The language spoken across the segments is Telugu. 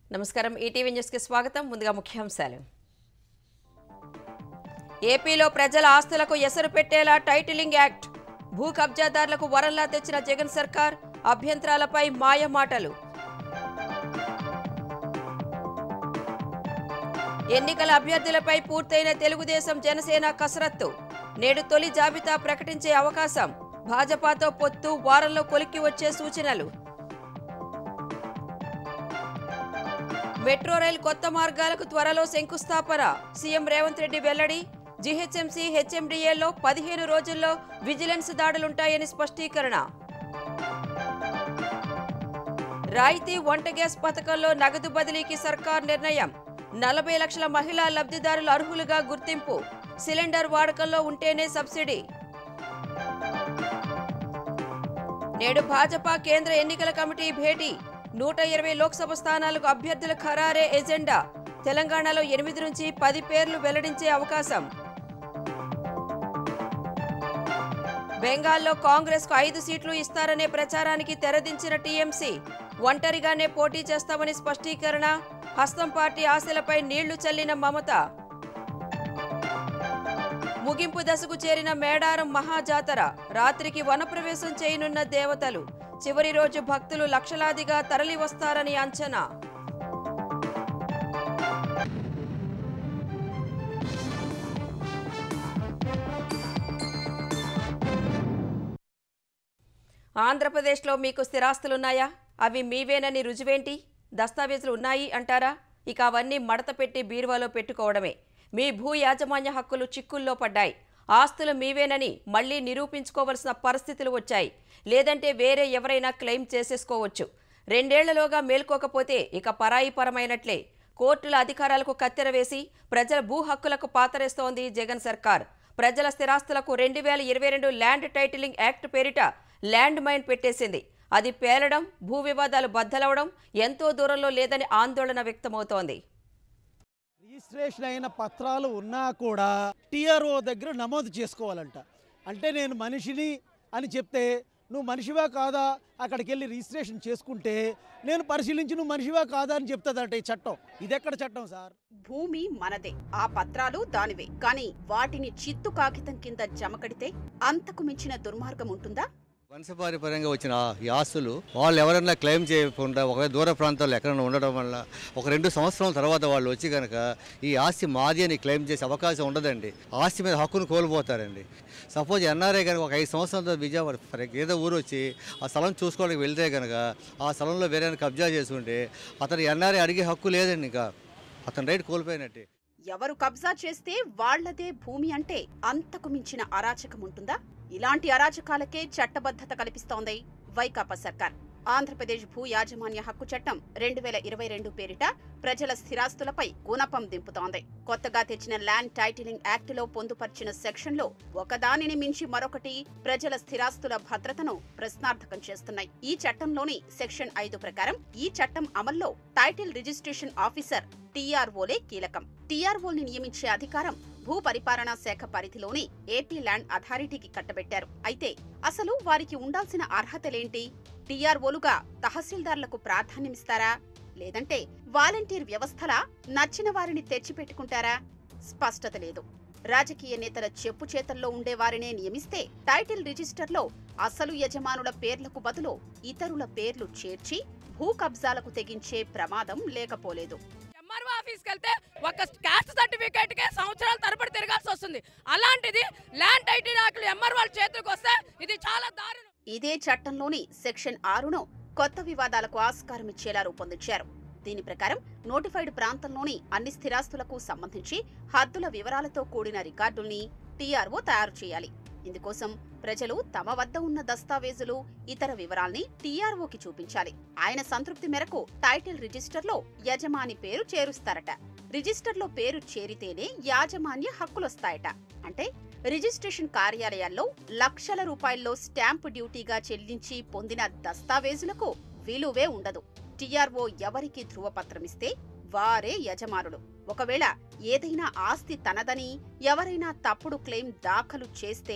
నమస్కారం ఈటీవీ న్యూస్కి స్వాగతం ముందుగా ముఖ్యాంశాలు ఏపీలో ప్రజల ఆస్తులకు ఎసరు పెట్టేలా టైటిలింగ్ యాక్ట్ భూ కబ్జాదారులకు వరంలా తెచ్చిన జగన్ సర్కార్ అభ్యంతరాలపై మాయ మాటలు ఎన్నికల అభ్యర్థులపై పూర్తయిన తెలుగుదేశం జనసేన కసరత్తు నేడు తొలి జాబితా ప్రకటించే అవకాశం భాజపాతో పొత్తు వారంలో కొలిక్కి వచ్చే సూచనలు మెట్రో రైల్ కొత్త మార్గాలకు త్వరలో శంకుస్థాపన సీఎం రేవంత్ రెడ్డి వెల్లడి జీహెచ్ఎంసీ హెచ్ఎండిఏలో పదిహేను రోజుల్లో విజిలెన్స్ దాడులుంటాయని స్పష్టీకరణ రాయితీ వంట గ్యాస్ పథకంలో నగదు బదిలీకి సర్కార్ నిర్ణయం నలభై లక్షల మహిళా లబ్ధిదారులు అర్హులుగా గుర్తింపు సిలిండర్ వాడకంలో ఉంటేనే సబ్సిడీ నేడు భాజపా కేంద్ర ఎన్నికల కమిటీ భేటీ నూట ఇరవై లోక్సభ స్థానాలకు అభ్యర్థుల ఖరారే ఎజెండా తెలంగాణలో ఎనిమిది నుంచి పది పేర్లు వెల్లడించే అవకాశం బెంగాల్లో కాంగ్రెస్ కు ఐదు సీట్లు ఇస్తారనే ప్రచారానికి తెరదించిన టీఎంసీ ఒంటరిగానే పోటీ చేస్తామని స్పష్టీకరణ హస్తం పార్టీ ఆశలపై నీళ్లు చల్లిన మమత ముగింపు దశకు చేరిన మేడారం మహాజాతర రాత్రికి వనప్రవేశం చేయనున్న దేవతలు చివరి రోజు భక్తులు లక్షలాదిగా తరలి వస్తారని అంచనా ఆంధ్రప్రదేశ్లో మీకు స్థిరాస్తులున్నాయా అవి మీవేనని రుజువేంటి దస్తావేజులు ఉన్నాయి అంటారా ఇక అవన్నీ మడత పెట్టి బీరువాలో పెట్టుకోవడమే మీ భూ యాజమాన్య హక్కులు చిక్కుల్లో పడ్డాయి ఆస్తులు మీవేనని మళ్లీ నిరూపించుకోవలసిన పరిస్థితులు వచ్చాయి లేదంటే వేరే ఎవరైనా క్లెయిమ్ చేసేసుకోవచ్చు రెండేళ్లలోగా మేల్కోకపోతే ఇక పరాయిపరమైనట్లే కోర్టుల అధికారాలకు కత్తెర వేసి ప్రజల భూ హక్కులకు పాతరేస్తోంది జగన్ సర్కార్ ప్రజల స్థిరాస్తులకు రెండు వేల ఇరవై రెండు ల్యాండ్ టైటిలింగ్ యాక్ట్ పేరిట ల్యాండ్ మైన్ పెట్టేసింది అది పేలడం భూ వివాదాలు బద్దలవడం ఎంతో దూరంలో లేదని ఆందోళన వ్యక్తమవుతోంది రిజిస్ట్రేషన్ అయిన పత్రాలు ఉన్నా కూడా టీఆర్ఓ దగ్గర నమోదు చేసుకోవాలంట అంటే నేను మనిషిని అని చెప్తే నువ్వు మనిషివా కాదా అక్కడికి వెళ్ళి రిజిస్ట్రేషన్ చేసుకుంటే నేను పరిశీలించి నువ్వు మనిషివా కాదా అని చెప్తుందట ఈ చట్టం ఇదెక్కడ చట్టం సార్ భూమి మనదే ఆ పత్రాలు దానివే కానీ వాటిని చిత్తు కాగితం కింద జమకడితే అంతకు మించిన దుర్మార్గం ఉంటుందా వంశపారిపర్యంగా వచ్చిన ఆ- ఈ ఆస్తులు వాళ్ళు ఎవరైనా క్లెయిమ్ చేయకుండా ఒకవేళ దూర ప్రాంతాల్లో ఎక్కడైనా ఉండడం వల్ల ఒక రెండు సంవత్సరాల తర్వాత వాళ్ళు వచ్చి కనుక ఈ ఆస్తి మాది అని క్లెయిమ్ చేసే అవకాశం ఉండదండి ఆస్తి మీద హక్కును కోల్పోతారండి సపోజ్ ఎన్ఆర్ఐ కనుక ఒక ఐదు సంవత్సరాలతో విజయవాడ ఫర్ ఏదో ఊరు వచ్చి ఆ స్థలం చూసుకోవడానికి వెళ్తే కనుక ఆ స్థలంలో వేరే కబ్జా చేసుకుంటే అతను ఎన్ఆర్ఐ అడిగే హక్కు లేదండి ఇంకా అతను రైట్ కోల్పోయినట్టే ఎవరు కబ్జా చేస్తే వాళ్లదే భూమి అంటే అంతకు మించిన అరాచకం ఉంటుందా ఇలాంటి అరాచకాలకే చట్టబద్ధత కల్పిస్తోంది వైకాపా సర్కార్ ఆంధ్రప్రదేశ్ భూ యాజమాన్య హక్కు చట్టం రెండు వేల ఇరవై రెండు పేరిట ప్రజల స్థిరాస్తులపై గుణపం దింపుతోంది కొత్తగా తెచ్చిన ల్యాండ్ టైటిలింగ్ యాక్ట్ లో పొందుపర్చిన సెక్షన్లో ఒకదానిని మించి మరొకటి ప్రజల స్థిరాస్తుల భద్రతను ప్రశ్నార్థకం చేస్తున్నాయి ఈ చట్టంలోని సెక్షన్ ఐదు ప్రకారం ఈ చట్టం అమల్లో టైటిల్ రిజిస్ట్రేషన్ ఆఫీసర్ టీఆర్ఓలే కీలకం టీఆర్ఓల్ని నియమించే అధికారం భూ పరిపాలనా శాఖ పరిధిలోని ఏపీ ల్యాండ్ అథారిటీకి కట్టబెట్టారు అయితే అసలు వారికి ఉండాల్సిన అర్హతలేంటి టీఆర్ఓలుగా తహసీల్దార్లకు ప్రాధాన్యమిస్తారా లేదంటే వాలంటీర్ వ్యవస్థలా నచ్చిన వారిని తెచ్చిపెట్టుకుంటారా స్పష్టత లేదు రాజకీయ నేతల చెప్పు చేతల్లో ఉండే వారినే నియమిస్తే టైటిల్ రిజిస్టర్లో అసలు యజమానుల పేర్లకు బదులు ఇతరుల పేర్లు చేర్చి భూ కబ్జాలకు తెగించే ప్రమాదం లేకపోలేదు ఎంఆర్ఓ ఆఫీస్కి వెళ్తే ఒక క్యాస్ట్ సర్టిఫికేట్ కే సంవత్సరాల తరబడి తిరగాల్సి వస్తుంది అలాంటిది ల్యాండ్ టైటిల్ ఆకులు ఎంఆర్ఓ చేతికి వస్తే ఇది చాలా దారుణం ఇదే చట్టంలోని సెక్షన్ ఆరును కొత్త వివాదాలకు ఆస్కారం ఇచ్చేలా రూపొందించారు దీని ప్రకారం నోటిఫైడ్ ప్రాంతంలోని అన్ని స్థిరాస్తులకు సంబంధించి హద్దుల వివరాలతో కూడిన రికార్డుల్ని టీఆర్ఓ తయారు చేయాలి ఇందుకోసం ప్రజలు తమ వద్ద ఉన్న దస్తావేజులు ఇతర వివరాల్ని టీఆర్ఓకి చూపించాలి ఆయన సంతృప్తి మేరకు టైటిల్ రిజిస్టర్లో యజమాని పేరు చేరుస్తారట రిజిస్టర్లో పేరు చేరితేనే యాజమాన్య హక్కులొస్తాయట అంటే రిజిస్ట్రేషన్ కార్యాలయాల్లో లక్షల రూపాయల్లో స్టాంపు డ్యూటీగా చెల్లించి పొందిన దస్తావేజులకు విలువే ఉండదు టీఆర్ఓ ఎవరికి ధృవపత్రమిస్తే వారే యజమానులు ఒకవేళ ఏదైనా ఆస్తి తనదని ఎవరైనా తప్పుడు క్లెయిమ్ దాఖలు చేస్తే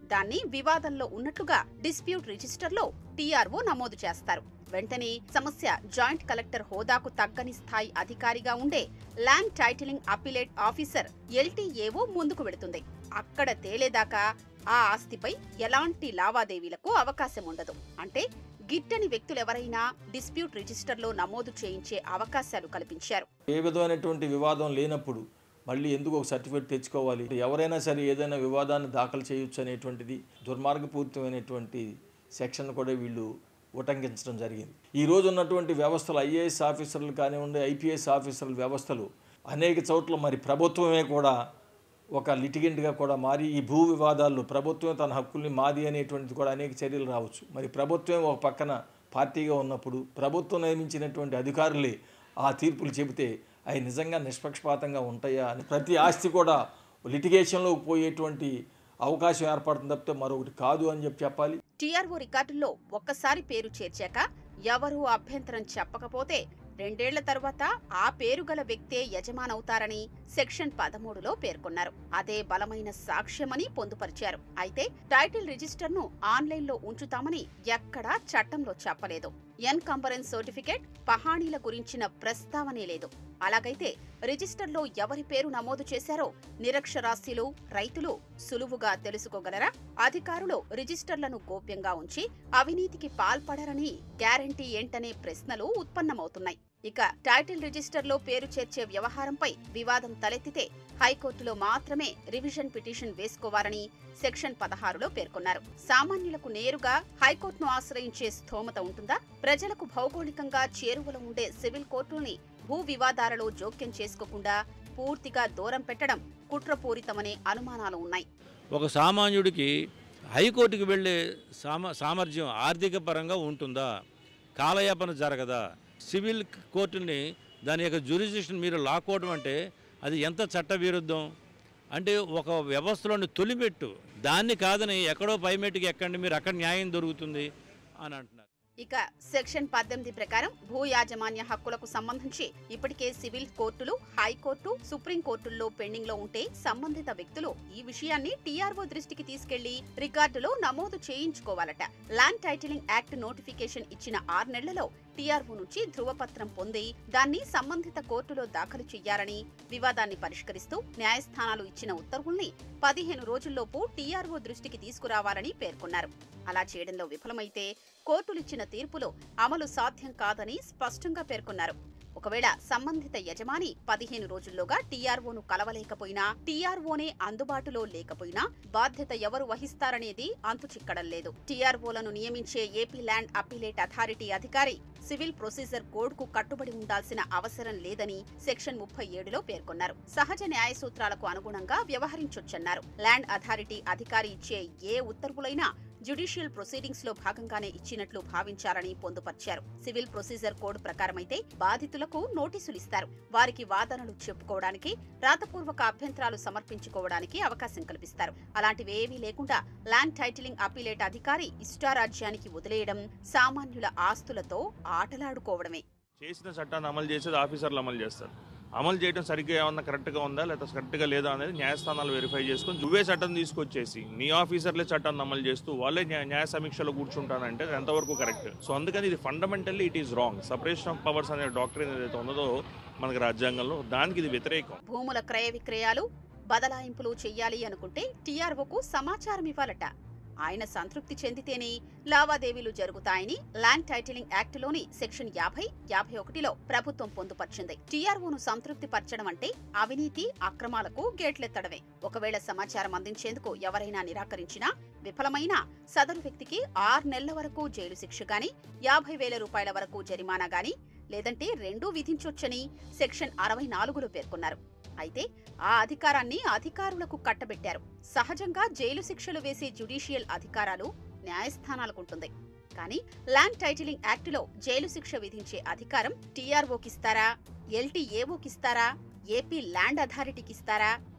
దాన్ని వివాదంలో ఉన్నట్లుగా డిస్ప్యూట్ రిజిస్టర్లో టీఆర్ఓ నమోదు చేస్తారు వెంటనే సమస్య జాయింట్ కలెక్టర్ హోదాకు తగ్గని స్థాయి అధికారిగా ఉండే land titling appellate officer LTAO ముందుకు వెడుతుంది అక్కడ తేలేదాకా ఆ ఆస్తిపై ఎలాంటి లావాదేవీలకు అవకాశం ఉండదు అంటే గిట్టని వ్యక్తులెవరైనా డిస్ప్యూట్ రిజిస్టర్లో నమోదు చేయించే అవకాశాలు కల్పించారు ఏ విధమైనటువంటి వివాదం లేనప్పుడు మళ్ళీ ఎందుకు ఒక సర్టిఫికేట్ తెచ్చుకోవాలి ఎవరైనా సరే ఏదైనా వివాదాన్ని దాఖలు చేయొచ్చు అనేటువంటిది దుర్మార్గపూరితమైనటువంటి సెక్షన్ కూడా వీళ్ళు ఉటంకించడం జరిగింది ఈ రోజు ఉన్నటువంటి వ్యవస్థలు ఐఏఎస్ ఆఫీసర్లు కానివ్వండి ఐపీఎస్ ఆఫీసర్ల వ్యవస్థలు అనేక చోట్ల మరి ప్రభుత్వమే కూడా ఒక లిటిగెంట్గా కూడా మారి ఈ భూ వివాదాల్లో ప్రభుత్వం తన హక్కుల్ని మాది అనేటువంటిది కూడా అనేక చర్యలు రావచ్చు మరి ప్రభుత్వం ఒక పక్కన పార్టీగా ఉన్నప్పుడు ప్రభుత్వం నియమించినటువంటి అధికారులే ఆ తీర్పులు చెబితే అవి నిజంగా నిష్పక్షపాతంగా ఉంటాయా అని ప్రతి ఆస్తి కూడా లిటిగేషన్లోకి పోయేటువంటి అవకాశం ఏర్పడుతుంది తప్పితే మరొకటి కాదు అని చెప్పి చెప్పాలి టీఆర్ఓ రికార్డుల్లో ఒక్కసారి పేరు చేర్చాక ఎవరూ అభ్యంతరం చెప్పకపోతే రెండేళ్ల తరువాత ఆ పేరు గల వ్యక్తే యజమానవుతారని సెక్షన్ పదమూడులో పేర్కొన్నారు అదే బలమైన సాక్ష్యమని పొందుపరిచారు అయితే టైటిల్ రిజిస్టర్ను ఆన్లైన్లో ఉంచుతామని ఎక్కడా చట్టంలో చెప్పలేదు ఎన్కంబరెన్స్ సర్టిఫికేట్ పహాణీల గురించిన ప్రస్తావనే లేదు అలాగైతే రిజిస్టర్లో ఎవరి పేరు నమోదు చేశారో నిరక్షరాస్యులు రైతులు సులువుగా తెలుసుకోగలరా అధికారులు రిజిస్టర్లను గోప్యంగా ఉంచి అవినీతికి పాల్పడరని గ్యారంటీ ఏంటనే ప్రశ్నలు ఉత్పన్నమవుతున్నాయి ఇక టైటిల్ రిజిస్టర్లో పేరు చేర్చే వ్యవహారంపై వివాదం తలెత్తితే హైకోర్టులో మాత్రమే రివిజన్ పిటిషన్ వేసుకోవాలని సెక్షన్ పదహారులో పేర్కొన్నారు సామాన్యులకు నేరుగా హైకోర్టును ఆశ్రయించే స్థోమత ఉంటుందా ప్రజలకు భౌగోళికంగా చేరువలో ఉండే సివిల్ కోర్టుల్ని భూ వివాదాలలో జోక్యం చేసుకోకుండా పూర్తిగా దూరం పెట్టడం కుట్రపూరితమనే అనుమానాలు ఉన్నాయి ఒక సామాన్యుడికి హైకోర్టుకి వెళ్ళే సామ సామర్థ్యం ఆర్థిక పరంగా ఉంటుందా కాలయాపన జరగదా సివిల్ కోర్టుని దాని యొక్క జ్యూరిడిక్షన్ మీరు లాక్కోవడం అంటే అది ఎంత చట్ట విరుద్ధం అంటే ఒక వ్యవస్థలోని తొలిమెట్టు దాన్ని కాదని ఎక్కడో పైమెట్టుకి ఎక్కండి మీరు అక్కడ న్యాయం దొరుకుతుంది అని అంటున్నారు ఇక సెక్షన్ పద్దెనిమిది ప్రకారం భూ యాజమాన్య హక్కులకు సంబంధించి ఇప్పటికే సివిల్ కోర్టులు హైకోర్టు సుప్రీం కోర్టుల్లో పెండింగ్ లో ఉంటే సంబంధిత వ్యక్తులు ఈ విషయాన్ని టీఆర్ఓ దృష్టికి తీసుకెళ్లి రికార్డులో నమోదు చేయించుకోవాలట ల్యాండ్ టైటిలింగ్ యాక్ట్ నోటిఫికేషన్ ఇచ్చిన ఆరు నెలలలో టీఆర్ఓ నుంచి ధృవపత్రం పొంది దాన్ని సంబంధిత కోర్టులో దాఖలు చెయ్యాలని వివాదాన్ని పరిష్కరిస్తూ న్యాయస్థానాలు ఇచ్చిన ఉత్తర్వుల్ని పదిహేను రోజుల్లోపు టీఆర్ఓ దృష్టికి తీసుకురావాలని పేర్కొన్నారు అలా చేయడంలో విఫలమైతే కోర్టులిచ్చిన తీర్పులో అమలు సాధ్యం కాదని స్పష్టంగా పేర్కొన్నారు ఒకవేళ సంబంధిత యజమాని పదిహేను రోజుల్లోగా టీఆర్ఓను కలవలేకపోయినా టీఆర్ఓనే అందుబాటులో లేకపోయినా బాధ్యత ఎవరు వహిస్తారనేది అంతు చిక్కడం లేదు టీఆర్ఓలను నియమించే ఏపీ ల్యాండ్ అప్పీలేట్ అథారిటీ అధికారి సివిల్ ప్రొసీజర్ కోడ్ కు కట్టుబడి ఉండాల్సిన అవసరం లేదని సెక్షన్ ముప్పై ఏడులో పేర్కొన్నారు సహజ న్యాయ సూత్రాలకు అనుగుణంగా వ్యవహరించొచ్చన్నారు ల్యాండ్ అథారిటీ అధికారి ఇచ్చే ఏ ఉత్తర్వులైనా జ్యుడిషియల్ ప్రొసీడింగ్స్ లో భాగంగానే ఇచ్చినట్లు భావించాలని పొందుపర్చారు సివిల్ ప్రొసీజర్ కోడ్ ప్రకారమైతే బాధితులకు నోటీసులు ఇస్తారు వారికి వాదనలు చెప్పుకోవడానికి రాతపూర్వక అభ్యంతరాలు సమర్పించుకోవడానికి అవకాశం కల్పిస్తారు అలాంటివేవీ లేకుండా ల్యాండ్ టైటిలింగ్ అప్పీలేట్ అధికారి ఇష్టారాజ్యానికి వదిలేయడం సామాన్యుల ఆస్తులతో ఆటలాడుకోవడమే చేసిన చట్టాన్ని అమలు చేసేది ఆఫీసర్లు అమలు చేస్తారు అమలు చేయడం సరిగ్గా ఏమన్నా కరెక్ట్గా ఉందా లేదా కరెక్ట్గా లేదా అనేది న్యాయస్థానాలు వెరిఫై చేసుకొని నువ్వే చట్టం తీసుకొచ్చేసి నీ ఆఫీసర్లే చట్టాన్ని అమలు చేస్తూ వాళ్ళే న్యాయ న్యాయ సమీక్షలో కూర్చుంటానంటే అది ఎంతవరకు కరెక్ట్ సో అందుకని ఇది fundamentally it is wrong separation of powers అనే డాక్టరీన్ ఏదైతే ఉన్నదో మనకి రాజ్యాంగంలో దానికి ఇది వ్యతిరేకం భూముల క్రయ విక్రయాలు బదలాయింపులు చెయ్యాలి అనుకుంటే టీఆర్ఓకు సమాచారం ఇవ్వాలట ఆయన సంతృప్తి చెందితేనే లావాదేవీలు జరుగుతాయని ల్యాండ్ టైటిలింగ్ యాక్టులోని సెక్షన్ యాభై యాభై ఒకటిలో ప్రభుత్వం పొందుపర్చింది టీఆర్ఓను సంతృప్తి పరచడం అంటే అవినీతి అక్రమాలకు గేట్లెత్తడమే ఒకవేళ సమాచారం అందించేందుకు ఎవరైనా నిరాకరించినా విఫలమైనా సదరు వ్యక్తికి ఆరు నెలల వరకు జైలు శిక్ష గాని యాభై వేల రూపాయల వరకు జరిమానా గాని లేదంటే రెండూ విధించొచ్చని సెక్షన్ అరవై నాలుగులో పేర్కొన్నారు అయితే ఆ అధికారాన్ని అధికారులకు కట్టబెట్టారు సహజంగా జైలు శిక్షలు వేసే జ్యుడిషియల్ అధికారాలు న్యాయస్థానాలకుంటుంది కానీ ల్యాండ్ టైటిలింగ్ యాక్టులో జైలు శిక్ష విధించే అధికారం టీఆర్ఓకిస్తారా ఎల్టీఏఓకిస్తారా ఏపీ ల్యాండ్ అథారిటీకిస్తారా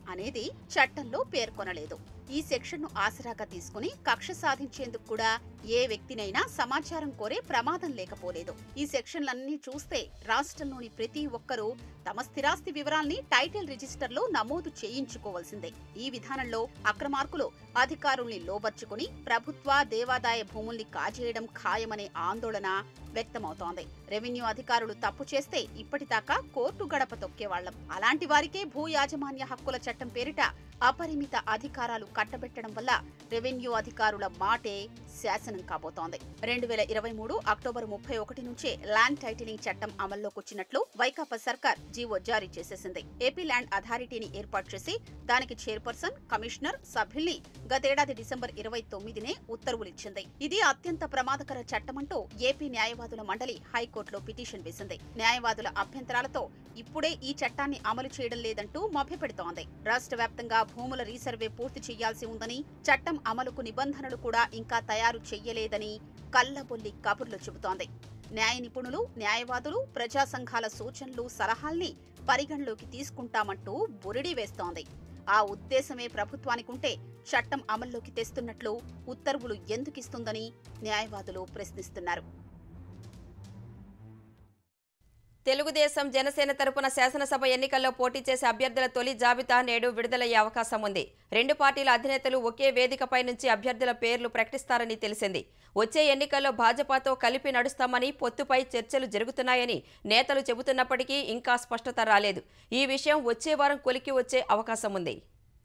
అనేది చట్టంలో పేర్కొనలేదు ఈ సెక్షన్ను ఆసరాగా తీసుకుని కక్ష సాధించేందుకు కూడా ఏ వ్యక్తినైనా సమాచారం కోరే ప్రమాదం లేకపోలేదు ఈ సెక్షన్లన్నీ చూస్తే రాష్ట్రంలోని ప్రతి ఒక్కరూ తమ స్థిరాస్తి వివరాల్ని టైటిల్ రిజిస్టర్లో నమోదు చేయించుకోవాల్సిందే ఈ విధానంలో అక్రమార్కులు అధికారుల్ని లోబర్చుకుని ప్రభుత్వ దేవాదాయ భూముల్ని కాజేయడం ఖాయమనే ఆందోళన వ్యక్తమవుతోంది రెవెన్యూ అధికారులు తప్పు చేస్తే ఇప్పటిదాకా కోర్టు గడప తొక్కేవాళ్లం అలాంటి వారికే భూ యాజమాన్య హక్కుల చట్టం పేరిట అపరిమిత అధికారాలు కట్టబెట్టడం వల్ల రెవెన్యూ అధికారుల మాటే శాసనం కాబోతోంది రెండు వేల ఇరవై మూడు అక్టోబర్ ముప్పై ఒకటి నుంచే ల్యాండ్ టైటిలింగ్ చట్టం అమల్లోకి వచ్చినట్లు వైకాపా సర్కార్ జీవో జారీ చేసేసింది ఏపీ ల్యాండ్ అథారిటీని ఏర్పాటు చేసి దానికి చైర్పర్సన్ కమిషనర్ సభ్యుల్ని గతేడాది డిసెంబర్ ఇరవై తొమ్మిదినే ఉత్తర్వులిచ్చింది ఇది అత్యంత ప్రమాదకర చట్టమంటూ ఏపీ న్యాయవాదుల మండలి హైకోర్టులో పిటిషన్ వేసింది న్యాయవాదుల అభ్యంతరాలతో ఇప్పుడే ఈ చట్టాన్ని అమలు చేయడం లేదంటూ మభ్యపెడుతోంది రాష్ట్ర వ్యాప్తంగా భూముల రీసర్వే పూర్తి చేయాల్సి ఉందని చట్టం అమలుకు నిబంధనలు కూడా ఇంకా తయారు చెయ్యలేదని కల్లబొల్లి కబుర్లు చెబుతోంది న్యాయ నిపుణులు న్యాయవాదులు ప్రజా సంఘాల సూచనలు సలహాల్ని పరిగణలోకి తీసుకుంటామంటూ బురిడి వేస్తోంది ఆ ఉద్దేశమే ప్రభుత్వానికుంటే చట్టం అమల్లోకి తెస్తున్నట్లు ఉత్తర్వులు ఎందుకిస్తుందని న్యాయవాదులు ప్రశ్నిస్తున్నారు తెలుగుదేశం జనసేన తరపున శాసనసభ ఎన్నికల్లో పోటీ చేసే అభ్యర్థుల తొలి జాబితా నేడు విడుదలయ్యే అవకాశం ఉంది రెండు పార్టీల అధినేతలు ఒకే వేదికపై నుంచి అభ్యర్థుల పేర్లు ప్రకటిస్తారని తెలిసింది వచ్చే ఎన్నికల్లో భాజపాతో కలిపి నడుస్తామని పొత్తుపై చర్చలు జరుగుతున్నాయని నేతలు చెబుతున్నప్పటికీ ఇంకా స్పష్టత రాలేదు ఈ విషయం వచ్చే వారం కొలికి వచ్చే అవకాశం ఉంది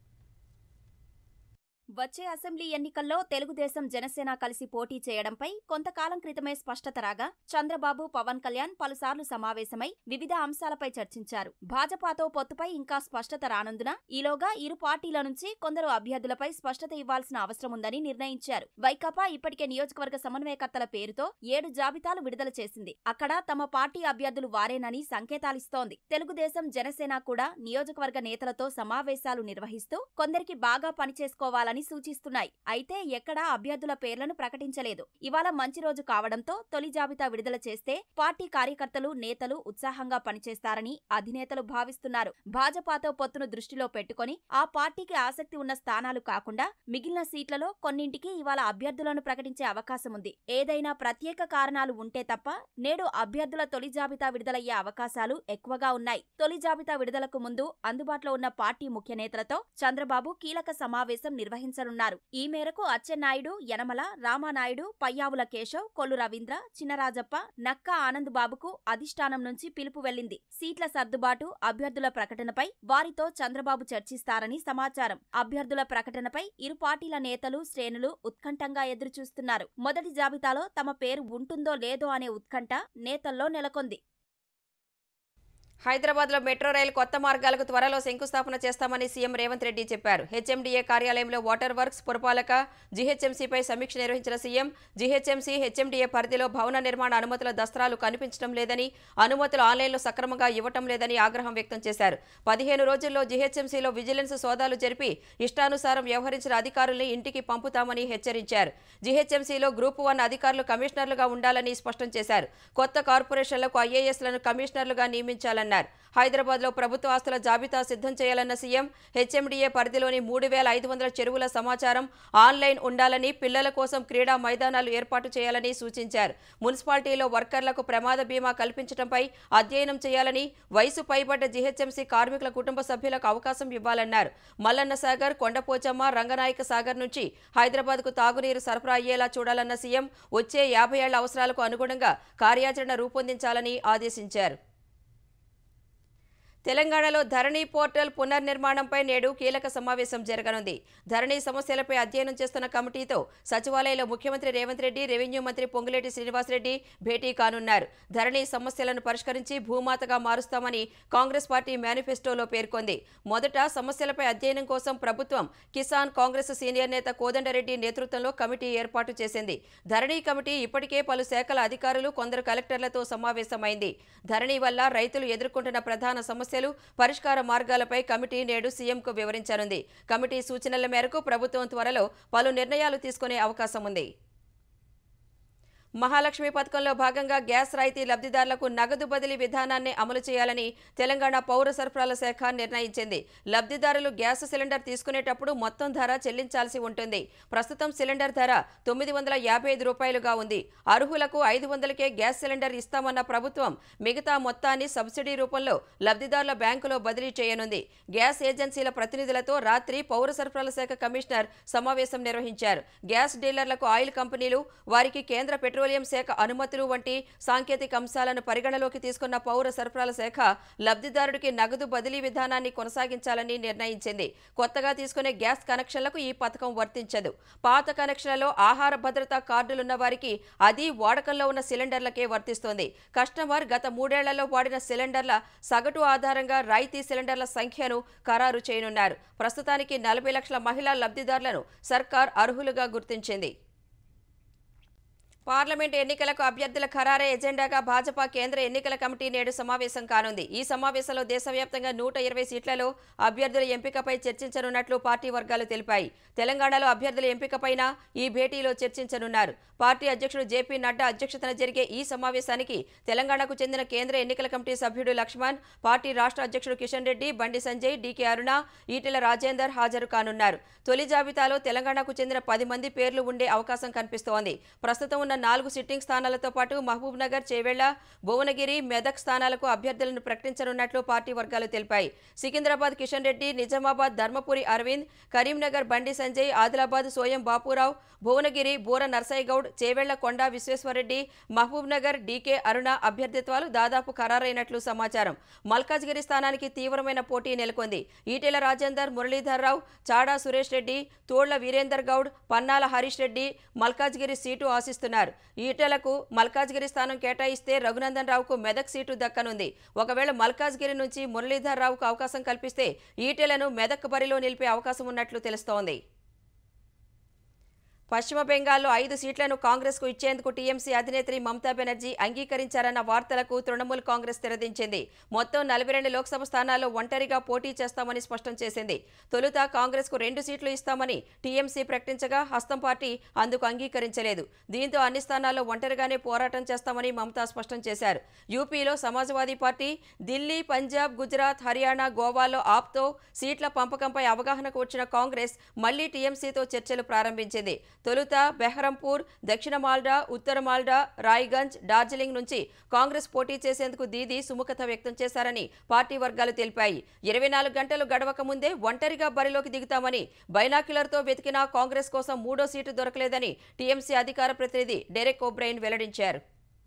వచ్చే అసెంబ్లీ ఎన్నికల్లో తెలుగుదేశం జనసేన కలిసి పోటీ చేయడంపై కొంతకాలం క్రితమే స్పష్టత రాగా చంద్రబాబు పవన్ కళ్యాణ్ పలుసార్లు సమావేశమై వివిధ అంశాలపై చర్చించారు భాజపాతో పొత్తుపై ఇంకా స్పష్టత రానందున ఈలోగా ఇరు పార్టీల నుంచి కొందరు అభ్యర్థులపై స్పష్టత ఇవ్వాల్సిన అవసరం ఉందని నిర్ణయించారు వైకాపా ఇప్పటికే నియోజకవర్గ సమన్వయకర్తల పేరుతో ఏడు జాబితాలు విడుదల చేసింది అక్కడ తమ పార్టీ అభ్యర్థులు వారేనని సంకేతాలిస్తోంది తెలుగుదేశం జనసేన కూడా నియోజకవర్గ నేతలతో సమావేశాలు నిర్వహిస్తూ కొందరికి బాగా పనిచేసుకోవాలని సూచిస్తున్నాయి అయితే ఎక్కడా అభ్యర్థుల పేర్లను ప్రకటించలేదు ఇవాళ మంచి రోజు కావడంతో తొలి జాబితా విడుదల చేస్తే పార్టీ కార్యకర్తలు నేతలు ఉత్సాహంగా పనిచేస్తారని అధినేతలు భావిస్తున్నారు భాజపాతో పొత్తును దృష్టిలో పెట్టుకొని ఆ పార్టీకి ఆసక్తి ఉన్న స్థానాలు కాకుండా మిగిలిన సీట్లలో కొన్నింటికి ఇవాళ అభ్యర్థులను ప్రకటించే అవకాశం ఉంది ఏదైనా ప్రత్యేక కారణాలు ఉంటే తప్ప నేడు అభ్యర్థుల తొలి జాబితా విడుదలయ్యే అవకాశాలు ఎక్కువగా ఉన్నాయి తొలి జాబితా విడుదలకు ముందు అందుబాటులో ఉన్న పార్టీ ముఖ్య నేతలతో చంద్రబాబు కీలక సమావేశం నిర్వహించనున్నారు ఈ మేరకు అచ్చెన్నాయుడు యనమల రామానాయుడు పయ్యావుల కేశవ్ కొల్లు రవీంద్ర చినరాజప్ప నక్కా ఆనంద్ బాబుకు అధిష్టానం నుంచి పిలుపు వెళ్లింది సీట్ల సర్దుబాటు అభ్యర్థుల ప్రకటనపై వారితో చంద్రబాబు చర్చిస్తారని సమాచారం అభ్యర్థుల ప్రకటనపై ఇరు పార్టీల నేతలు శ్రేణులు ఉత్కంఠంగా ఎదురుచూస్తున్నారు మొదటి జాబితాలో తమ పేరు ఉంటుందో లేదో అనే ఉత్కంఠ నేతల్లో నెలకొంది హైదరాబాద్లో మెట్రో రైలు కొత్త మార్గాలకు త్వరలో శంకుస్థాపన చేస్తామని సీఎం రేవంత్ రెడ్డి చెప్పారు హెచ్ఎండీఏ కార్యాలయంలో వాటర్ వర్క్స్ పురపాలక జీహెచ్ఎంసీపై సమీక్ష నిర్వహించిన సీఎం జీహెచ్ఎంసీ హెచ్ఎండీఏ పరిధిలో భవన నిర్మాణ అనుమతుల దస్త్రాలు కనిపించడం లేదని అనుమతులు ఆన్లైన్లో సక్రమంగా ఇవ్వటం లేదని ఆగ్రహం వ్యక్తం చేశారు పదిహేను రోజుల్లో జీహెచ్ఎంసీలో విజిలెన్స్ సోదాలు జరిపి ఇష్టానుసారం వ్యవహరించిన అధికారుల్ని ఇంటికి పంపుతామని హెచ్చరించారు జీహెచ్ఎంసీలో గ్రూప్ వన్ అధికారులు కమిషనర్లుగా ఉండాలని స్పష్టం చేశారు కొత్త కార్పొరేషన్లకు ఐఏఎస్లను కమిషనర్లుగా నియమించాలన్నారు హైదరాబాద్లో ప్రభుత్వ ఆస్తుల జాబితా సిద్ధం చేయాలన్న సీఎం హెచ్ఎండీఏ పరిధిలోని మూడు వేల ఐదు వందల చెరువుల సమాచారం ఆన్లైన్ ఉండాలని పిల్లల కోసం క్రీడా మైదానాలు ఏర్పాటు చేయాలని సూచించారు మున్సిపాలిటీలో వర్కర్లకు ప్రమాద బీమా కల్పించడంపై అధ్యయనం చేయాలని వయసు పైబడ్డ జీహెచ్ఎంసీ కార్మికుల కుటుంబ సభ్యులకు అవకాశం ఇవ్వాలన్నారు మల్లన్న సాగర్ కొండపోచమ్మ రంగనాయక సాగర్ నుంచి హైదరాబాద్కు తాగునీరు సరఫరా అయ్యేలా చూడాలన్న సీఎం వచ్చే యాభై ఏళ్ల అవసరాలకు అనుగుణంగా కార్యాచరణ రూపొందించాలని ఆదేశించారు తెలంగాణలో ధరణి పోర్టల్ పునర్నిర్మాణంపై నేడు కీలక సమావేశం జరగనుంది ధరణి సమస్యలపై అధ్యయనం చేస్తున్న కమిటీతో సచివాలయంలో ముఖ్యమంత్రి రేవంత్ రెడ్డి రెవెన్యూ మంత్రి పొంగులేటి శ్రీనివాసరెడ్డి భేటీ కానున్నారు ధరణి సమస్యలను పరిష్కరించి భూమాతగా మారుస్తామని కాంగ్రెస్ పార్టీ మేనిఫెస్టోలో పేర్కొంది మొదట సమస్యలపై అధ్యయనం కోసం ప్రభుత్వం కిసాన్ కాంగ్రెస్ సీనియర్ నేత కోదండరెడ్డి నేతృత్వంలో కమిటీ ఏర్పాటు చేసింది ధరణి కమిటీ ఇప్పటికే పలు శాఖల అధికారులు కొందరు కలెక్టర్లతో సమావేశమైంది ధరణి వల్ల రైతులు ఎదుర్కొంటున్న ప్రధాన సమస్యలు పరిష్కార మార్గాలపై కమిటీ నేడు సీఎంకు వివరించనుంది కమిటీ సూచనల మేరకు ప్రభుత్వం త్వరలో పలు నిర్ణయాలు తీసుకునే అవకాశం ఉంది మహాలక్ష్మి పథకంలో భాగంగా గ్యాస్ రాయితీ లబ్ధిదారులకు నగదు బదిలీ విధానాన్ని అమలు చేయాలని తెలంగాణ పౌర సరఫరాల శాఖ నిర్ణయించింది లబ్ధిదారులు గ్యాస్ సిలిండర్ తీసుకునేటప్పుడు మొత్తం ధర చెల్లించాల్సి ఉంటుంది ప్రస్తుతం సిలిండర్ ధర తొమ్మిది వందల యాభై ఐదు రూపాయలుగా ఉంది అర్హులకు ఐదు వందలకే గ్యాస్ సిలిండర్ ఇస్తామన్న ప్రభుత్వం మిగతా మొత్తాన్ని సబ్సిడీ రూపంలో లబ్ధిదారుల బ్యాంకులో బదిలీ చేయనుంది గ్యాస్ ఏజెన్సీల ప్రతినిధులతో రాత్రి పౌర సరఫరాల శాఖ కమిషనర్ సమావేశం నిర్వహించారు గ్యాస్ డీలర్లకు ఆయిల్ కంపెనీలు వారికి కేంద్ర పెట్రోలియం శాఖ అనుమతులు వంటి సాంకేతిక అంశాలను పరిగణలోకి తీసుకున్న పౌర సరఫరాల శాఖ లబ్ధిదారుడికి నగదు బదిలీ విధానాన్ని కొనసాగించాలని నిర్ణయించింది కొత్తగా తీసుకునే గ్యాస్ కనెక్షన్లకు ఈ పథకం వర్తించదు పాత కనెక్షన్లలో ఆహార భద్రతా కార్డులున్న వారికి అది వాడకంలో ఉన్న సిలిండర్లకే వర్తిస్తోంది కస్టమర్ గత మూడేళ్లలో వాడిన సిలిండర్ల సగటు ఆధారంగా రాయితీ సిలిండర్ల సంఖ్యను ఖరారు చేయనున్నారు ప్రస్తుతానికి నలభై లక్షల మహిళా లబ్ధిదారులను సర్కార్ అర్హులుగా గుర్తించింది పార్లమెంట్ ఎన్నికలకు అభ్యర్థుల ఖరారే ఎజెండాగా భాజపా కేంద్ర ఎన్నికల కమిటీ నేడు సమావేశం కానుంది ఈ సమావేశంలో దేశవ్యాప్తంగా నూట ఇరవై సీట్లలో అభ్యర్థుల ఎంపికపై చర్చించనున్నట్లు పార్టీ వర్గాలు తెలిపాయి తెలంగాణలో అభ్యర్థుల ఎంపికపైన ఈ భేటీలో చర్చించనున్నారు పార్టీ అధ్యక్షుడు జేపీ నడ్డా అధ్యక్షతన జరిగే ఈ సమావేశానికి తెలంగాణకు చెందిన కేంద్ర ఎన్నికల కమిటీ సభ్యుడు లక్ష్మణ్ పార్టీ రాష్ట్ర అధ్యక్షుడు కిషన్ రెడ్డి బండి సంజయ్ డీకే అరుణ ఈటెల రాజేందర్ హాజరు కానున్నారు తొలి జాబితాలో తెలంగాణకు చెందిన పది మంది పేర్లు ఉండే అవకాశం కనిపిస్తోంది ప్రస్తుతం ఉన్న నాలుగు సిట్టింగ్ స్థానాలతో పాటు మహబూబ్ నగర్ చేవెళ్ల భువనగిరి మెదక్ స్థానాలకు అభ్యర్థులను ప్రకటించనున్నట్లు పార్టీ వర్గాలు తెలిపాయి సికింద్రాబాద్ కిషన్ రెడ్డి నిజామాబాద్ ధర్మపురి అరవింద్ కరీంనగర్ బండి సంజయ్ ఆదిలాబాద్ సోయం బాపురావు భువనగిరి బూర నర్సయ్యగౌడ్ చేవెళ్ల కొండా విశ్వేశ్వరరెడ్డి మహబూబ్ నగర్ డీకే అరుణ అభ్యర్థిత్వాలు దాదాపు ఖరారైనట్లు సమాచారం మల్కాజ్గిరి స్థానానికి తీవ్రమైన పోటీ నెలకొంది ఈటెల రాజేందర్ మురళీధర్రావు చాడా సురేష్ రెడ్డి తోళ్ల వీరేందర్ గౌడ్ పన్నాల హరీష్ రెడ్డి మల్కాజ్గిరి సీటు ఆశిస్తున్నారు ఈటెలకు మల్కాజ్గిరి స్థానం కేటాయిస్తే రఘునందన్ రావుకు మెదక్ సీటు దక్కనుంది ఒకవేళ మల్కాజ్గిరి నుంచి మురళీధర్ రావుకు అవకాశం కల్పిస్తే ఈటెలను మెదక్ బరిలో నిలిపే అవకాశం ఉన్నట్లు తెలుస్తోంది పశ్చిమ బెంగాల్లో ఐదు సీట్లను కాంగ్రెస్కు ఇచ్చేందుకు టీఎంసీ అధినేత్రి మమతా బెనర్జీ అంగీకరించారన్న వార్తలకు తృణమూల్ కాంగ్రెస్ తెరదించింది మొత్తం నలభై రెండు లోక్సభ స్థానాల్లో ఒంటరిగా పోటీ చేస్తామని స్పష్టం చేసింది తొలుత కాంగ్రెస్కు రెండు సీట్లు ఇస్తామని టీఎంసీ ప్రకటించగా హస్తం పార్టీ అందుకు అంగీకరించలేదు దీంతో అన్ని స్థానాల్లో ఒంటరిగానే పోరాటం చేస్తామని మమతా స్పష్టం చేశారు యూపీలో సమాజ్వాదీ పార్టీ ఢిల్లీ పంజాబ్ గుజరాత్ హర్యానా గోవాలో ఆప్తో సీట్ల పంపకంపై అవగాహనకు వచ్చిన కాంగ్రెస్ మళ్లీ టీఎంసీతో చర్చలు ప్రారంభించింది తొలుత బెహరంపూర్ దక్షిణ మాల్డా ఉత్తర మాల్డా రాయ్గంజ్ డార్జిలింగ్ నుంచి కాంగ్రెస్ పోటీ చేసేందుకు దీది సుముఖత వ్యక్తం చేశారని పార్టీ వర్గాలు తెలిపాయి ఇరవై నాలుగు గంటలు గడవక ముందే ఒంటరిగా బరిలోకి దిగుతామని బైనాక్యులర్తో వెతికినా కాంగ్రెస్ కోసం మూడో సీటు దొరకలేదని టీఎంసీ అధికార ప్రతినిధి డెరెక్ ఓబ్రైన్ వెల్లడించారు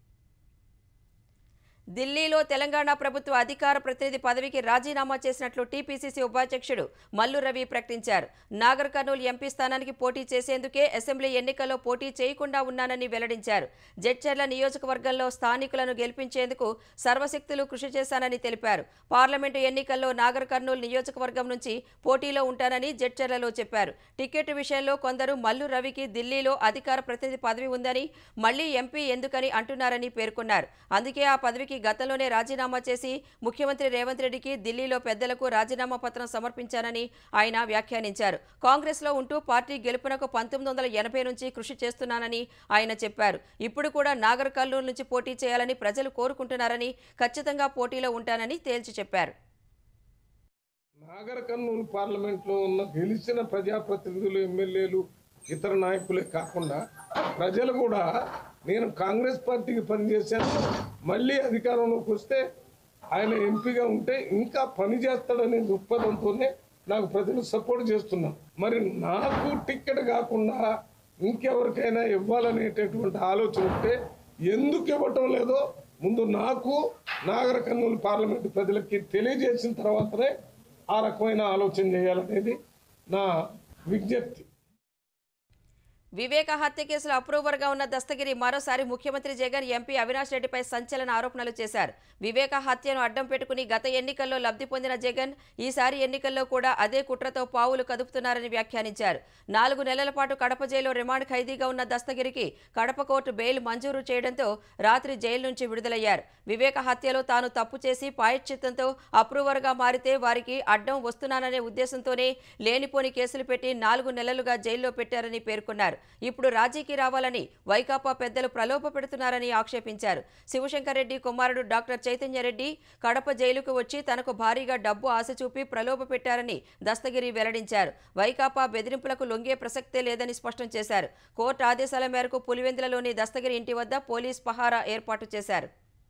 ఢిల్లీలో తెలంగాణ ప్రభుత్వ అధికార ప్రతినిధి పదవికి రాజీనామా చేసినట్లు టీపీసీసీ ఉపాధ్యక్షుడు మల్లు రవి ప్రకటించారు నాగర్ కర్నూలు ఎంపీ స్థానానికి పోటీ చేసేందుకే అసెంబ్లీ ఎన్నికల్లో పోటీ చేయకుండా ఉన్నానని వెల్లడించారు జడ్చర్ల నియోజకవర్గంలో స్థానికులను గెలిపించేందుకు సర్వశక్తులు కృషి చేశానని తెలిపారు పార్లమెంటు ఎన్నికల్లో నాగర్ కర్నూలు నియోజకవర్గం నుంచి పోటీలో ఉంటానని జడ్చర్లలో చెప్పారు టికెట్ విషయంలో కొందరు మల్లు రవికి ఢిల్లీలో అధికార ప్రతినిధి పదవి ఉందని మళ్లీ ఎంపీ ఎందుకని అంటున్నారని పేర్కొన్నారు అందుకే ఆ పదవికి గతంలోనే రాజీనామా చేసి ముఖ్యమంత్రి రేవంత్ రెడ్డికి ఢిల్లీలో పెద్దలకు రాజీనామా పత్రం సమర్పించానని ఆయన వ్యాఖ్యానించారు కాంగ్రెస్లో ఉంటూ పార్టీ గెలుపునకు పంతొమ్మిది వందల ఎనభై నుంచి కృషి చేస్తున్నానని ఆయన చెప్పారు ఇప్పుడు కూడా నాగర్ కర్నూలు నుంచి పోటీ చేయాలని ప్రజలు కోరుకుంటున్నారని ఖచ్చితంగా పోటీలో ఉంటానని తేల్చి చెప్పారు నాగర్ కర్నూలు పార్లమెంట్లో ఉన్న గెలిచిన ప్రజాప్రతినిధులు ఎమ్మెల్యేలు ఇతర నాయకులే కాకుండా ప్రజలు కూడా నేను కాంగ్రెస్ పార్టీకి పనిచేశాను మళ్ళీ అధికారంలోకి వస్తే ఆయన ఎంపీగా ఉంటే ఇంకా పని చేస్తాడనే దృక్పథంతోనే నాకు ప్రజలు సపోర్ట్ చేస్తున్నారు మరి నాకు టికెట్ కాకుండా ఇంకెవరికైనా ఇవ్వాలనేటటువంటి ఆలోచన ఉంటే ఎందుకు ఇవ్వటం లేదో ముందు నాకు నాగర కర్నూలు పార్లమెంటు ప్రజలకి తెలియజేసిన తర్వాతనే ఆ రకమైన ఆలోచన చేయాలనేది నా విజ్ఞప్తి వివేక హత్య కేసులో అప్రూవర్గా ఉన్న దస్తగిరి మరోసారి ముఖ్యమంత్రి జగన్ ఎంపీ అవినాష్ రెడ్డిపై సంచలన ఆరోపణలు చేశారు వివేక హత్యను అడ్డం పెట్టుకుని గత ఎన్నికల్లో లబ్ధి పొందిన జగన్ ఈసారి ఎన్నికల్లో కూడా అదే కుట్రతో పావులు కదుపుతున్నారని వ్యాఖ్యానించారు నాలుగు నెలల పాటు కడప జైల్లో రిమాండ్ ఖైదీగా ఉన్న దస్తగిరికి కడప కోర్టు బెయిల్ మంజూరు చేయడంతో రాత్రి జైలు నుంచి విడుదలయ్యారు వివేక హత్యలో తాను తప్పు చేసి పాయశ్చిత్తంతో అప్రూవర్గా మారితే వారికి అడ్డం వస్తున్నాననే ఉద్దేశంతోనే లేనిపోని కేసులు పెట్టి నాలుగు నెలలుగా జైల్లో పెట్టారని పేర్కొన్నారు ఇప్పుడు రాజీకి రావాలని వైకాపా పెద్దలు ప్రలోభ పెడుతున్నారని ఆక్షేపించారు శివశంకర్ రెడ్డి కుమారుడు డాక్టర్ చైతన్యరెడ్డి కడప జైలుకు వచ్చి తనకు భారీగా డబ్బు ఆశ చూపి ప్రలోభ పెట్టారని దస్తగిరి వెల్లడించారు వైకాపా బెదిరింపులకు లొంగే ప్రసక్తే లేదని స్పష్టం చేశారు కోర్టు ఆదేశాల మేరకు పులివెందులలోని దస్తగిరి ఇంటి వద్ద పోలీస్ పహారా ఏర్పాటు చేశారు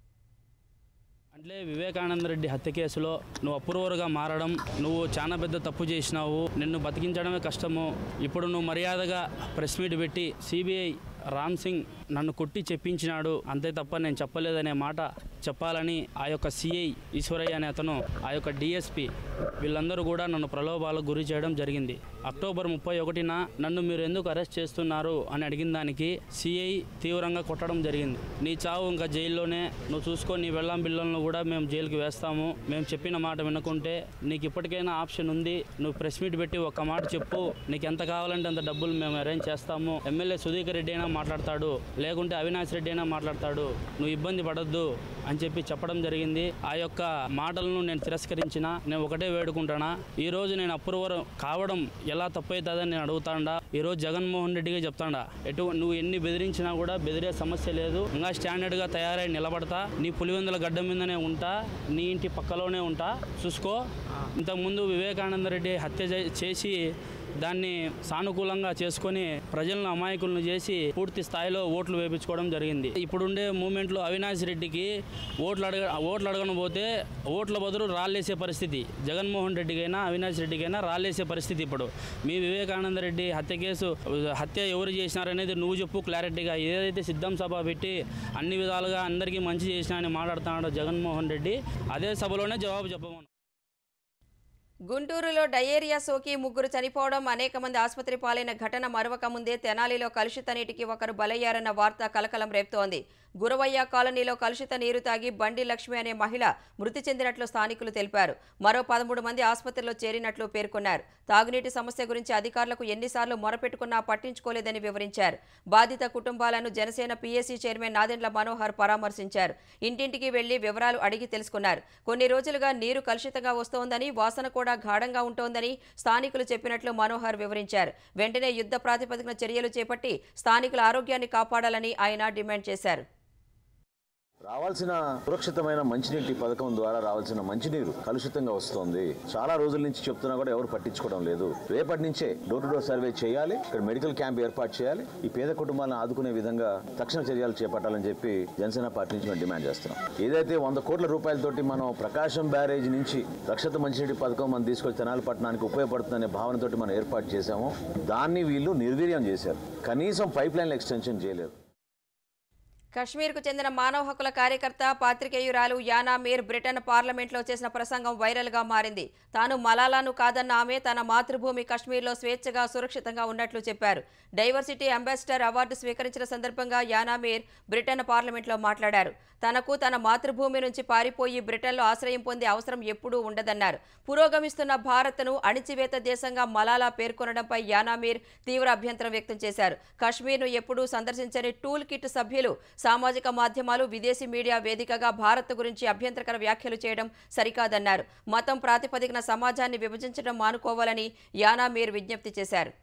అంటే వివేకానంద రెడ్డి హత్య కేసులో నువ్వు అప్రూవర్గా మారడం నువ్వు చాలా పెద్ద తప్పు చేసినావు నిన్ను బతికించడమే కష్టము ఇప్పుడు నువ్వు మర్యాదగా ప్రెస్ మీట్ పెట్టి సిబిఐ రామ్ సింగ్ నన్ను కొట్టి చెప్పించినాడు అంతే తప్ప నేను చెప్పలేదనే మాట చెప్పాలని ఆ యొక్క సిఐ ఈశ్వరయ్య అనే అతను ఆ యొక్క డిఎస్పి వీళ్ళందరూ కూడా నన్ను ప్రలోభాలకు గురి చేయడం జరిగింది అక్టోబర్ ముప్పై ఒకటిన నన్ను మీరు ఎందుకు అరెస్ట్ చేస్తున్నారు అని అడిగిన దానికి సిఐ తీవ్రంగా కొట్టడం జరిగింది నీ చావు ఇంకా జైల్లోనే నువ్వు చూసుకో నీ వెళ్ళం బిల్లులను కూడా మేము జైలుకి వేస్తాము మేము చెప్పిన మాట వినకుంటే నీకు ఇప్పటికైనా ఆప్షన్ ఉంది నువ్వు ప్రెస్ మీట్ పెట్టి ఒక్క మాట చెప్పు నీకు ఎంత కావాలంటే అంత డబ్బులు మేము అరేంజ్ చేస్తాము ఎమ్మెల్యే సుధీకర్ రెడ్డి అయినా మాట్లాడతాడు లేకుంటే అవినాష్ రెడ్డి అయినా మాట్లాడతాడు నువ్వు ఇబ్బంది పడద్దు అని చెప్పి చెప్పడం జరిగింది ఆ యొక్క మాటలను నేను తిరస్కరించిన నేను ఒకటే వేడుకుంటానా ఈ రోజు నేను అప్రూవర్ కావడం ఎలా తప్పవుతుందని నేను అడుగుతాడా ఈ రోజు జగన్మోహన్ రెడ్డిగా చెప్తాడా ఎటు నువ్వు ఎన్ని బెదిరించినా కూడా బెదిరే సమస్య లేదు ఇంకా స్టాండర్డ్గా తయారై నిలబడతా నీ పులివెందుల గడ్డ మీదనే ఉంటా నీ ఇంటి పక్కలోనే ఉంటా చూసుకో ఇంతకుముందు వివేకానంద రెడ్డి హత్య చే- చేసి దాన్ని సానుకూలంగా చేసుకొని ప్రజలను అమాయకులను చేసి పూర్తి స్థాయిలో ఓట్లు వేయించుకోవడం జరిగింది ఇప్పుడుండే మూమెంట్లో అవినాష్ రెడ్డికి ఓట్లు అడగ ఓట్లు అడగను పోతే ఓట్ల బదులు రాళ్ళేసే పరిస్థితి జగన్మోహన్ రెడ్డికైనా అవినాష్ రెడ్డికైనా రాళ్ళేసే పరిస్థితి ఇప్పుడు మీ వివేకానంద రెడ్డి హత్య కేసు హత్య ఎవరు చేసినారనేది నువ్వు చెప్పు క్లారిటీగా ఏదైతే సిద్ధం సభ పెట్టి అన్ని విధాలుగా అందరికీ మంచి చేసినా అని మాట్లాడుతున్నాడో జగన్మోహన్ రెడ్డి అదే సభలోనే జవాబు చెప్పమను గుంటూరులో డయేరియా సోకి ముగ్గురు చనిపోవడం అనేక మంది ఆసుపత్రి పాలైన ఘటన మరవక ముందే తెనాలిలో కలుషిత నీటికి ఒకరు బలయ్యారన్న వార్త కలకలం రేపుతోంది గురవయ్య కాలనీలో కలుషిత నీరు తాగి బండి లక్ష్మి అనే మహిళ మృతి చెందినట్లు స్థానికులు తెలిపారు మరో పదమూడు మంది ఆసుపత్రిలో చేరినట్లు పేర్కొన్నారు తాగునీటి సమస్య గురించి అధికారులకు ఎన్నిసార్లు మొరపెట్టుకున్నా పట్టించుకోలేదని వివరించారు బాధిత కుటుంబాలను జనసేన పీఏసీ చైర్మన్ నాదెండ్ల మనోహర్ పరామర్శించారు ఇంటింటికి వెళ్లి వివరాలు అడిగి తెలుసుకున్నారు కొన్ని రోజులుగా నీరు కలుషితంగా వస్తోందని వాసన కూడా గాఢంగా ఉంటోందని స్థానికులు చెప్పినట్లు మనోహర్ వివరించారు వెంటనే యుద్ధ ప్రాతిపదికన చర్యలు చేపట్టి స్థానికుల ఆరోగ్యాన్ని కాపాడాలని ఆయన డిమాండ్ చేశారు రావాల్సిన సురక్షితమైన మంచినీటి పథకం ద్వారా రావాల్సిన మంచినీరు కలుషితంగా వస్తోంది చాలా రోజుల నుంచి చెప్తున్నా కూడా ఎవరు పట్టించుకోవడం లేదు రేపటి నుంచే డోర్ టు డోర్ సర్వే చేయాలి ఇక్కడ మెడికల్ క్యాంప్ ఏర్పాటు చేయాలి ఈ పేద కుటుంబాలను ఆదుకునే విధంగా తక్షణ చర్యలు చేపట్టాలని చెప్పి జనసేన పార్టీ నుంచి మేము డిమాండ్ చేస్తున్నాం ఏదైతే వంద కోట్ల రూపాయలతోటి మనం ప్రకాశం బ్యారేజ్ నుంచి రక్షిత మంచినీటి పథకం మనం తీసుకొచ్చి తెనాలి పట్టణానికి ఉపయోగపడుతుందనే భావనతోటి మనం ఏర్పాటు చేశాము దాన్ని వీళ్ళు నిర్వీర్యం చేశారు కనీసం పైప్ లైన్ ఎక్స్టెన్షన్ చేయలేదు కశ్మీర్కు చెందిన మానవ హక్కుల కార్యకర్త పాత్రికేయురాలు యానా మీర్ బ్రిటన్ పార్లమెంట్లో చేసిన ప్రసంగం వైరల్గా మారింది తాను మలాలాను కాదన్న ఆమె తన మాతృభూమి కశ్మీర్లో స్వేచ్ఛగా సురక్షితంగా ఉన్నట్లు చెప్పారు డైవర్సిటీ అంబాసిడర్ అవార్డు స్వీకరించిన సందర్భంగా యానా మీర్ బ్రిటన్ పార్లమెంట్లో మాట్లాడారు తనకు తన మాతృభూమి నుంచి పారిపోయి బ్రిటన్లో ఆశ్రయం పొందే అవసరం ఎప్పుడూ ఉండదన్నారు పురోగమిస్తున్న భారత్ను అణిచివేత దేశంగా మలాలా పేర్కొనడంపై యానామీర్ తీవ్ర అభ్యంతరం వ్యక్తం చేశారు కశ్మీర్ను ఎప్పుడూ సందర్శించని టూల్ కిట్ సభ్యులు సామాజిక మాధ్యమాలు విదేశీ మీడియా వేదికగా భారత్ గురించి అభ్యంతరకర వ్యాఖ్యలు చేయడం సరికాదన్నారు మతం ప్రాతిపదికన సమాజాన్ని విభజించడం మానుకోవాలని యానామీర్ విజ్ఞప్తి చేశారు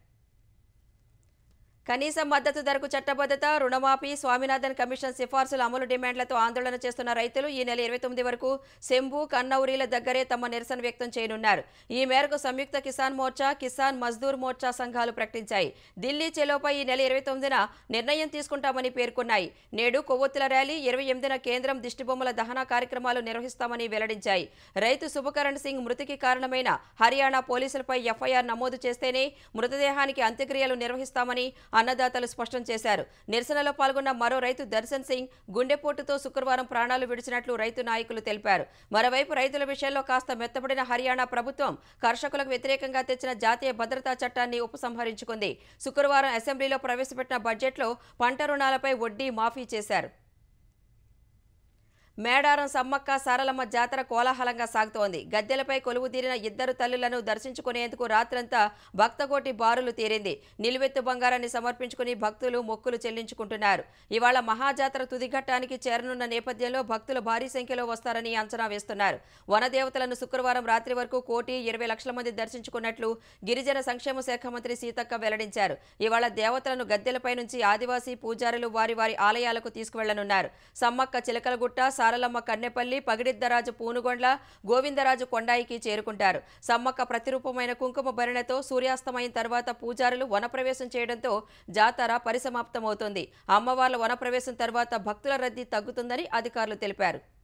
కనీస మద్దతు ధరకు చట్టబద్ధత రుణమాఫీ స్వామినాథన్ కమిషన్ సిఫార్సుల అమలు డిమాండ్లతో ఆందోళన చేస్తున్న రైతులు ఈ నెల ఇరవై తొమ్మిది వరకు శంభు కన్నౌరీల దగ్గరే తమ నిరసన వ్యక్తం చేయనున్నారు ఈ మేరకు సంయుక్త కిసాన్ మోర్చా కిసాన్ మజ్దూర్ మోర్చా సంఘాలు ప్రకటించాయి ఢిల్లీ చెలోపై ఈ నెల ఇరవై తొమ్మిదిన నిర్ణయం తీసుకుంటామని పేర్కొన్నాయి నేడు కొవ్వొత్తుల ర్యాలీ ఇరవై ఎనిమిదిన కేంద్రం దిష్టిబొమ్మల దహన కార్యక్రమాలు నిర్వహిస్తామని వెల్లడించాయి రైతు శుభకరణ్ సింగ్ మృతికి కారణమైన హర్యానా పోలీసులపై ఎఫ్ఐఆర్ నమోదు చేస్తేనే మృతదేహానికి అంత్యక్రియలు నిర్వహిస్తామని అన్నదాతలు స్పష్టం చేశారు నిరసనలో పాల్గొన్న మరో రైతు దర్శన్ సింగ్ గుండెపోటుతో శుక్రవారం ప్రాణాలు విడిచినట్లు రైతు నాయకులు తెలిపారు మరోవైపు రైతుల విషయంలో కాస్త మెత్తబడిన హర్యానా ప్రభుత్వం కర్షకులకు వ్యతిరేకంగా తెచ్చిన జాతీయ భద్రతా చట్టాన్ని ఉపసంహరించుకుంది శుక్రవారం అసెంబ్లీలో ప్రవేశపెట్టిన బడ్జెట్లో పంట రుణాలపై వడ్డీ మాఫీ చేశారు మేడారం సమ్మక్క సారలమ్మ జాతర కోలాహలంగా సాగుతోంది గద్దెలపై కొలువు తీరిన ఇద్దరు తల్లులను దర్శించుకునేందుకు రాత్రంతా భక్తకోటి బారులు తీరింది నిలువెత్తు బంగారాన్ని సమర్పించుకుని భక్తులు మొక్కులు చెల్లించుకుంటున్నారు ఇవాళ మహాజాతర తుదిఘట్టానికి చేరనున్న నేపథ్యంలో భక్తులు భారీ సంఖ్యలో వస్తారని అంచనా వేస్తున్నారు వనదేవతలను శుక్రవారం రాత్రి వరకు కోటి ఇరవై లక్షల మంది దర్శించుకున్నట్లు గిరిజన సంక్షేమ శాఖ మంత్రి సీతక్క వెల్లడించారు ఇవాళ దేవతలను గద్దెలపై నుంచి ఆదివాసీ పూజారులు వారి వారి ఆలయాలకు తీసుకువెళ్లనున్నారు సమ్మక్క చిలకలగుట్ట సారలమ్మ కన్నెపల్లి పగిడిద్దరాజు పూనుగొండ్ల గోవిందరాజు కొండాయికి చేరుకుంటారు సమ్మక్క ప్రతిరూపమైన కుంకుమ భరణతో సూర్యాస్తమయం తర్వాత పూజారులు వనప్రవేశం చేయడంతో జాతర పరిసమాప్తమవుతుంది అమ్మవార్ల వనప్రవేశం తర్వాత భక్తుల రద్దీ తగ్గుతుందని అధికారులు తెలిపారు